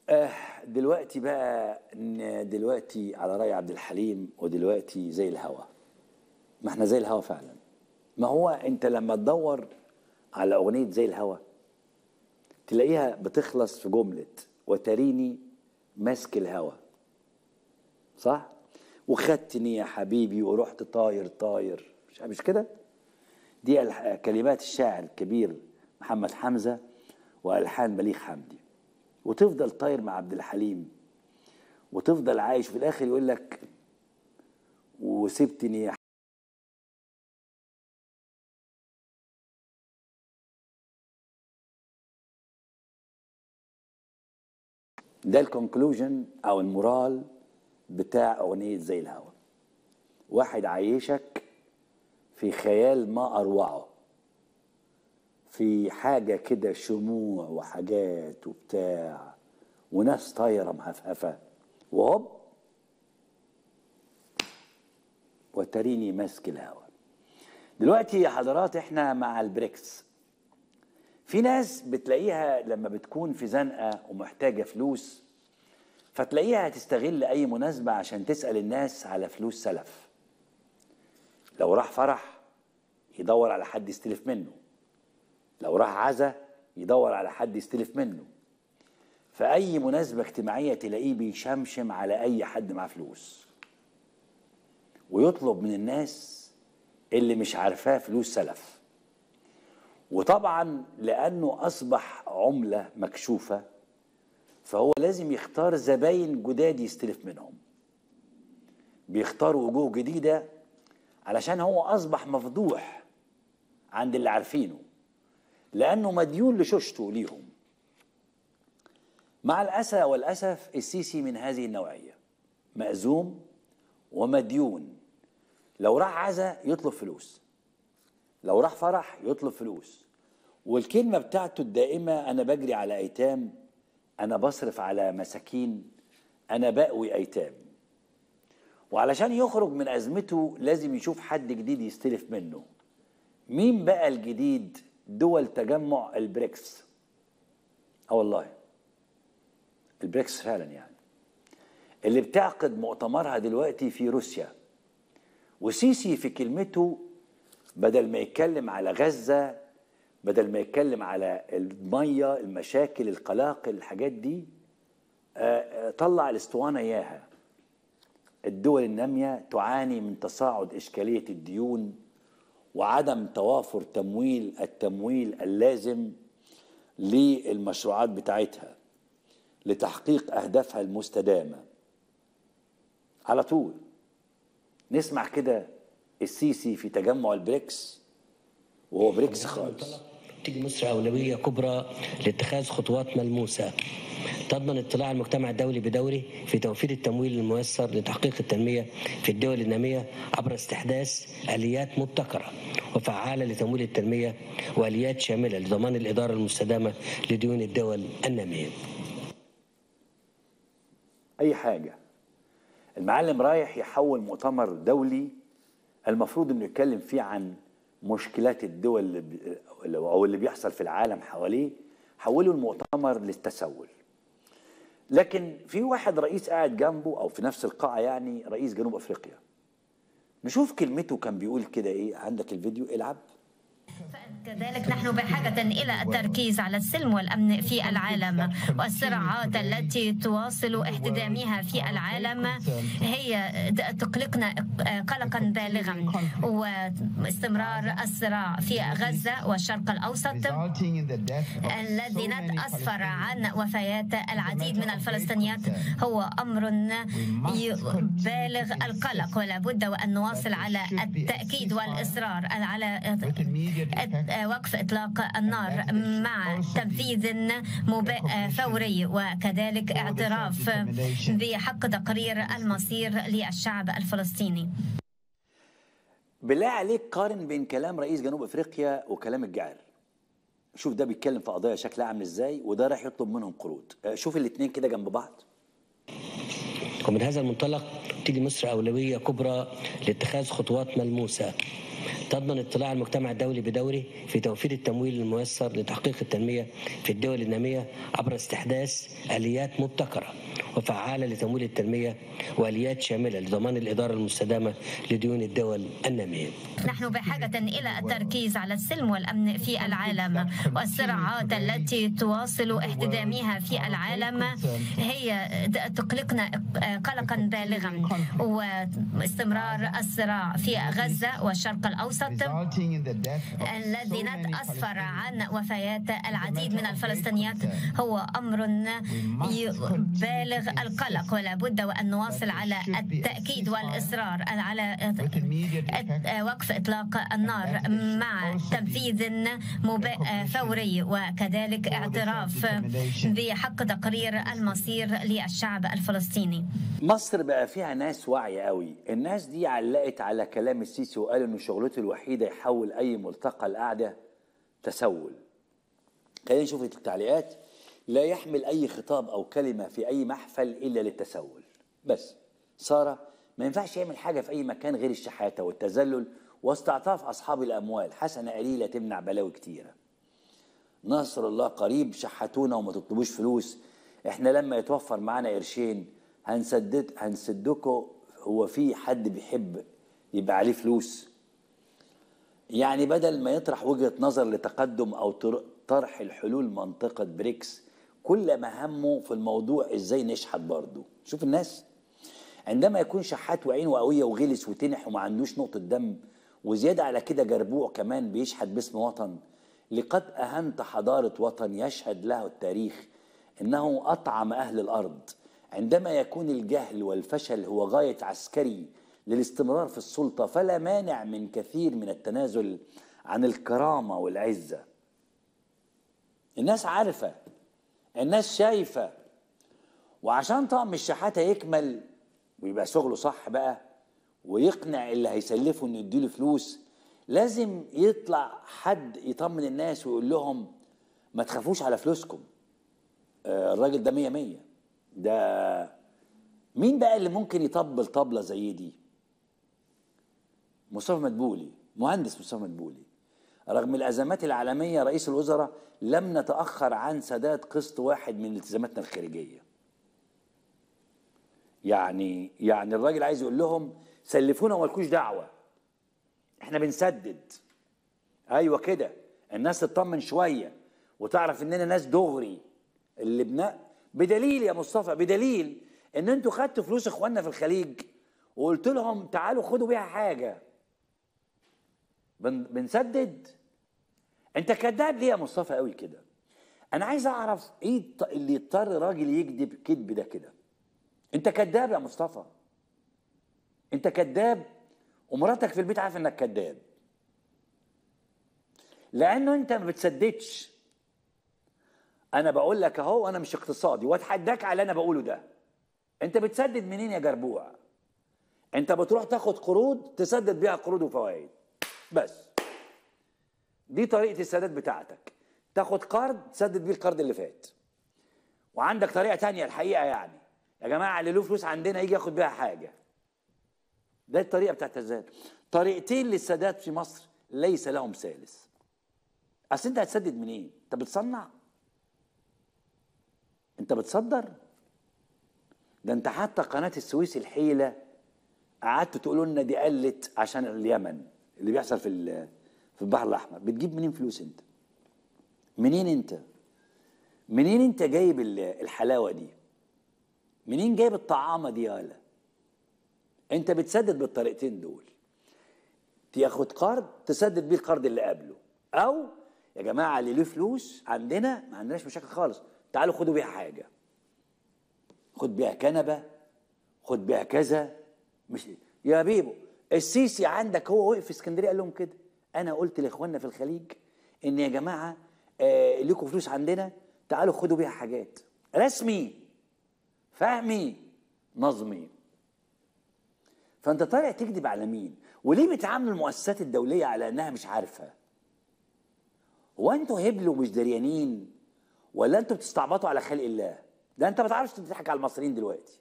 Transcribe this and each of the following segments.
آه دلوقتي بقى إن دلوقتي على رأي عبد الحليم ودلوقتي زي الهوا ما احنا زي الهوا فعلا ما هو انت لما تدور على أغنية زي الهوا تلاقيها بتخلص في جملة وتريني ماسك الهوا صح وخدتني يا حبيبي ورحت طاير طاير مش مش كده دي الح- كلمات الشاعر الكبير محمد حمزة وألحان بليغ حمدي وتفضل طاير مع عبد الحليم وتفضل عايش في الآخر يقول لك وسبتني يا ده الكونكلوجن او المورال بتاع اغنيه زي الهوا واحد عايشك في خيال ما اروعه في حاجه كده شموع وحاجات وبتاع وناس طايره مهفهفه وهوب وتريني ماسك الهوا دلوقتي يا حضرات احنا مع البريكس في ناس بتلاقيها لما بتكون في زنقه ومحتاجه فلوس فتلاقيها تستغل اي مناسبه عشان تسال الناس على فلوس سلف لو راح فرح يدور على حد يستلف منه لو راح عزا يدور على حد يستلف منه فأي مناسبة اجتماعية تلاقيه بيشمشم على أي حد معاه فلوس ويطلب من الناس اللي مش عارفاه فلوس سلف وطبعا لأنه أصبح عملة مكشوفة فهو لازم يختار زباين جداد يستلف منهم بيختار وجوه جديدة علشان هو أصبح مفضوح عند اللي عارفينه لأنه مديون لشوشته ليهم مع الأسى والأسف السيسي من هذه النوعية مأزوم ومديون لو راح عزا يطلب فلوس لو راح فرح يطلب فلوس والكلمة بتاعته الدائمة أنا بجري على أيتام أنا بصرف على مساكين أنا بأوي أيتام وعلشان يخرج من أزمته لازم يشوف حد جديد يستلف منه مين بقى الجديد دول تجمع البريكس اه والله البريكس فعلا يعني اللي بتعقد مؤتمرها دلوقتي في روسيا وسيسي في كلمته بدل ما يتكلم على غزة بدل ما يتكلم على المية المشاكل القلاقل الحاجات دي آه، آه، طلع الاسطوانة إياها الدول النامية تعاني من تصاعد إشكالية الديون وعدم توافر تمويل التمويل اللازم للمشروعات بتاعتها لتحقيق أهدافها المستدامة على طول نسمع كده السيسي في تجمع البريكس وهو بريكس خالص تيجي مصر أولوية كبرى لاتخاذ خطوات ملموسة تضمن اطلاع المجتمع الدولي بدوره في توفير التمويل الميسر لتحقيق التنمية في الدول النامية عبر استحداث آليات مبتكرة وفعالة لتمويل التنمية وآليات شاملة لضمان الإدارة المستدامة لديون الدول النامية أي حاجة المعلم رايح يحول مؤتمر دولي المفروض انه يتكلم فيه عن مشكلات الدول اللي بي- او اللي بيحصل في العالم حواليه حولوا المؤتمر للتسول لكن في واحد رئيس قاعد جنبه او في نفس القاعه يعني رئيس جنوب افريقيا نشوف كلمته كان بيقول كده ايه عندك الفيديو العب كذلك نحن بحاجة إلى التركيز على السلم والأمن في العالم والصراعات التي تواصل احتدامها في العالم هي تقلقنا قلقا بالغا واستمرار الصراع في غزة والشرق الأوسط الذي أسفر عن وفيات العديد من الفلسطينيات هو أمر ي- بالغ القلق ولا بد وأن نواصل على التأكيد والإصرار على وقف إطلاق النار مع تنفيذ مبا- فوري وكذلك اعتراف بحق تقرير المصير للشعب الفلسطيني بالله عليك قارن بين كلام رئيس جنوب افريقيا وكلام الجعل شوف ده بيتكلم في قضايا شكلها عامل ازاي وده راح يطلب منهم قروض آه، شوف الاثنين كده جنب بعض ومن هذا المنطلق تدي مصر أولوية كبرى لاتخاذ خطوات ملموسة تضمن اطلاع المجتمع الدولي بدوره في توفير التمويل الميسر لتحقيق التنمية في الدول النامية عبر استحداث آليات مبتكرة وفعالة لتمويل التنمية وآليات شاملة لضمان الإدارة المستدامة لديون الدول النامية نحن بحاجة إلى التركيز على السلم والأمن في العالم والصراعات التي تواصل احتدامها في العالم هي تقلقنا قلقا بالغا واستمرار الصراع في غزة والشرق الأوسط الذي أسفر عن وفيات العديد من الفلسطينيات هو أمر بالغ القلق ولا بد وأن نواصل على التأكيد والإصرار على وقف إطلاق النار مع تنفيذ فوري وكذلك اعتراف بحق تقرير المصير للشعب الفلسطيني مصر بقى فيها ناس واعية قوي الناس دي علقت على كلام السيسي وقال انه شغلته الوحيدة يحول اي ملتقى القعدة تسول خلينا نشوف التعليقات لا يحمل اي خطاب او كلمة في اي محفل الا للتسول بس سارة ما ينفعش يعمل حاجة في اي مكان غير الشحاتة والتذلل واستعطاف اصحاب الاموال حسنة قليلة تمنع بلاوي كتيرة نصر الله قريب شحتونا وما تطلبوش فلوس احنا لما يتوفر معانا قرشين هنسدد هنسدكوا هو في حد بيحب يبقى عليه فلوس يعني بدل ما يطرح وجهة نظر لتقدم أو طرح الحلول منطقة بريكس كل ما همه في الموضوع ازاي نشحت برضه شوف الناس عندما يكون شحات وعينه قوية وغلس وتنح وما عندوش نقطة دم وزيادة على كده جربوع كمان بيشحت باسم وطن لقد أهنت حضارة وطن يشهد له التاريخ إنه أطعم أهل الأرض عندما يكون الجهل والفشل هو غاية عسكري للاستمرار في السلطة فلا مانع من كثير من التنازل عن الكرامة والعزة الناس عارفة الناس شايفة وعشان طقم الشحاتة يكمل ويبقى شغله صح بقى ويقنع اللي هيسلفه انه يديله فلوس لازم يطلع حد يطمن الناس ويقول لهم ما تخافوش على فلوسكم الراجل ده مية مية ده مين بقى اللي ممكن يطبل طبلة زي دي مصطفى مدبولي مهندس مصطفى مدبولي رغم الأزمات العالمية رئيس الوزراء لم نتأخر عن سداد قسط واحد من التزاماتنا الخارجية يعني يعني الراجل عايز يقول لهم سلفونا ومالكوش دعوة احنا بنسدد ايوه كده الناس تطمن شوية وتعرف اننا ناس دغري اللي بنا بدليل يا مصطفى بدليل ان انتوا خدتوا فلوس اخواننا في الخليج وقلت لهم تعالوا خدوا بيها حاجه بن بنسدد انت كذاب ليه يا مصطفى قوي كده انا عايز اعرف ايه اللي يضطر راجل يكذب كذب ده كده انت كذاب يا مصطفى انت كذاب ومراتك في البيت عارفه انك كذاب لانه انت ما بتسددش انا بقول لك اهو انا مش اقتصادي واتحداك على اللي انا بقوله ده انت بتسدد منين يا جربوع انت بتروح تاخد قروض تسدد بيها قروض وفوائد بس دي طريقه السداد بتاعتك تاخد قرض تسدد بيه القرض اللي فات وعندك طريقه تانية الحقيقه يعني يا جماعه اللي له فلوس عندنا يجي ياخد بيها حاجه ده الطريقه بتاعت السداد طريقتين للسداد في مصر ليس لهم ثالث اصل انت هتسدد منين إيه؟ انت بتصنع انت بتصدر ده انت حتى قناه السويس الحيله قعدتوا تقولوا لنا دي قلت عشان اليمن اللي بيحصل في في البحر الاحمر بتجيب منين فلوس انت منين انت منين انت جايب الحلاوه دي منين جايب الطعامه دي يالا انت بتسدد بالطريقتين دول تاخد قرض تسدد بيه القرض اللي قبله او يا جماعه اللي له فلوس عندنا ما عندناش مشاكل خالص تعالوا خدوا بيها حاجه خد بيها كنبه خد بيها كذا مش يا بيبو السيسي عندك هو وقف في اسكندريه قال لهم كده انا قلت لاخواننا في الخليج ان يا جماعه آه لكم فلوس عندنا تعالوا خدوا بيها حاجات رسمي فهمي نظمي فانت طالع تكذب على مين وليه بتعاملوا المؤسسات الدوليه على انها مش عارفه هو انتوا هبلوا مش دريانين ولا انتوا بتستعبطوا على خلق الله ده انت ما تعرفش تضحك على المصريين دلوقتي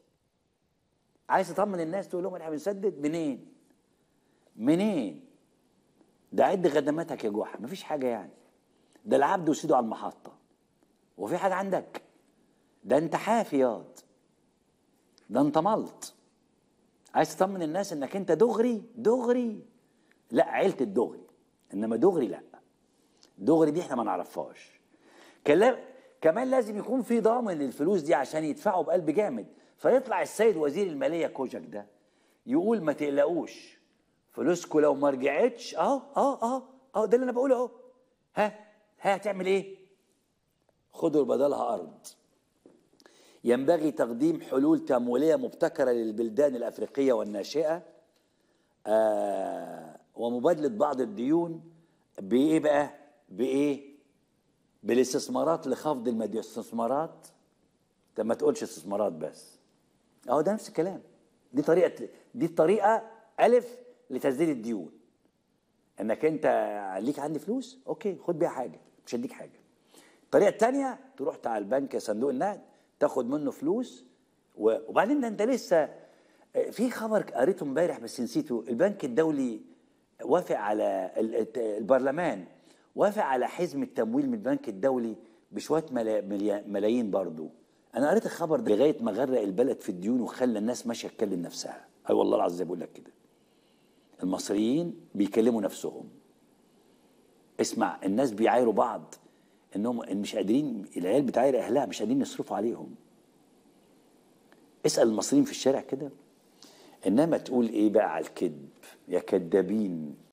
عايز تطمن الناس تقول لهم احنا بنسدد منين منين ده عد خدماتك يا جحا مفيش حاجه يعني ده العبد وسيده على المحطه وفي حاجه عندك ده انت حافي ياض ده انت ملط عايز تطمن الناس انك انت دغري دغري لا عيله الدغري انما دغري لا دغري دي احنا ما نعرفهاش كلام كمان لازم يكون في ضامن للفلوس دي عشان يدفعوا بقلب جامد فيطلع السيد وزير الماليه كوجك ده يقول ما تقلقوش فلوسكم لو ما رجعتش اهو اه اه اه ده اللي انا بقوله اهو ها ها هتعمل ايه؟ خدوا بدلها ارض ينبغي تقديم حلول تمويليه مبتكره للبلدان الافريقيه والناشئه آه ومبادله بعض الديون بايه بقى؟ بايه؟ بالاستثمارات لخفض المديون استثمارات طب ما تقولش استثمارات بس اهو ده نفس الكلام دي طريقه دي الطريقه الف لتسديد الديون انك انت ليك عندي فلوس اوكي خد بيها حاجه مش هديك حاجه الطريقه الثانيه تروح على البنك صندوق النقد تاخد منه فلوس و- وبعدين ده انت لسه في خبر قريته امبارح بس نسيته البنك الدولي وافق على ال- الت- البرلمان وافق على حزم التمويل من البنك الدولي بشويه ملا- مليا- ملايين برضو انا قريت الخبر ده لغايه ما غرق البلد في الديون وخلى الناس ماشيه تكلم نفسها اي والله العظيم بقول لك كده المصريين بيكلموا نفسهم اسمع الناس بيعايروا بعض انهم إن مش قادرين العيال بتعاير اهلها مش قادرين يصرفوا عليهم اسال المصريين في الشارع كده انما تقول ايه بقى على الكذب يا كدابين